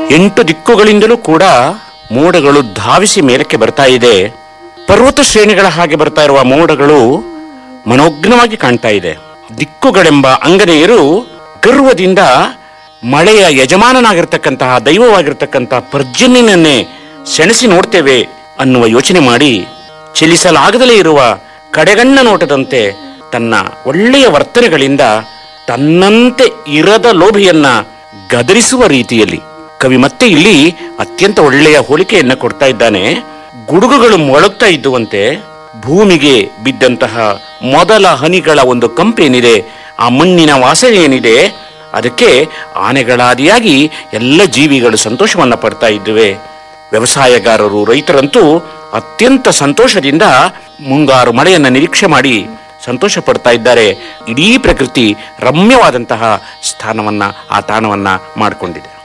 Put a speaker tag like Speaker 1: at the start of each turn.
Speaker 1: ಎಂಟು ದಿಕ್ಕುಗಳಿಂದಲೂ ಕೂಡ ಮೋಡಗಳು ಧಾವಿಸಿ ಮೇಲಕ್ಕೆ ಬರ್ತಾ ಇದೆ ಪರ್ವತ ಶ್ರೇಣಿಗಳ ಹಾಗೆ ಬರ್ತಾ ಇರುವ ಮೋಡಗಳು ಮನೋಗ್ನವಾಗಿ ಕಾಣ್ತಾ ಇದೆ ದಿಕ್ಕುಗಳೆಂಬ ಅಂಗನೆಯರು ಗರ್ವದಿಂದ ಮಳೆಯ ಯಜಮಾನನಾಗಿರ್ತಕ್ಕಂತಹ ದೈವವಾಗಿರ್ತಕ್ಕಂತಹ ಪರ್ಜನ್ಯನನ್ನೇ ಸೆಣಸಿ ನೋಡ್ತೇವೆ ಅನ್ನುವ ಯೋಚನೆ ಮಾಡಿ ಚಲಿಸಲಾಗದಲೇ ಇರುವ ಕಡೆಗಣ್ಣ ನೋಟದಂತೆ ತನ್ನ ಒಳ್ಳೆಯ ವರ್ತನೆಗಳಿಂದ ತನ್ನಂತೆ ಇರದ ಲೋಭಿಯನ್ನ ಗದರಿಸುವ ರೀತಿಯಲ್ಲಿ ಕವಿ ಮತ್ತೆ ಇಲ್ಲಿ ಅತ್ಯಂತ ಒಳ್ಳೆಯ ಹೋಲಿಕೆಯನ್ನ ಕೊಡ್ತಾ ಇದ್ದಾನೆ ಗುಡುಗುಗಳು ಮೊಳಗ್ತಾ ಇದ್ದುವಂತೆ ಭೂಮಿಗೆ ಬಿದ್ದಂತಹ ಮೊದಲ ಹನಿಗಳ ಒಂದು ಕಂಪೇನಿದೆ ಆ ಮಣ್ಣಿನ ವಾಸನೆ ಏನಿದೆ ಅದಕ್ಕೆ ಆನೆಗಳಾದಿಯಾಗಿ ಎಲ್ಲ ಜೀವಿಗಳು ಸಂತೋಷವನ್ನ ಪಡ್ತಾ ಇದ್ದುವೆ ವ್ಯವಸಾಯಗಾರರು ರೈತರಂತೂ ಅತ್ಯಂತ ಸಂತೋಷದಿಂದ ಮುಂಗಾರು ಮಳೆಯನ್ನ ನಿರೀಕ್ಷೆ ಮಾಡಿ ಸಂತೋಷ ಪಡ್ತಾ ಇದ್ದಾರೆ ಇಡೀ ಪ್ರಕೃತಿ ರಮ್ಯವಾದಂತಹ ಸ್ಥಾನವನ್ನ ಆ ತಾಣವನ್ನ ಮಾಡಿಕೊಂಡಿದೆ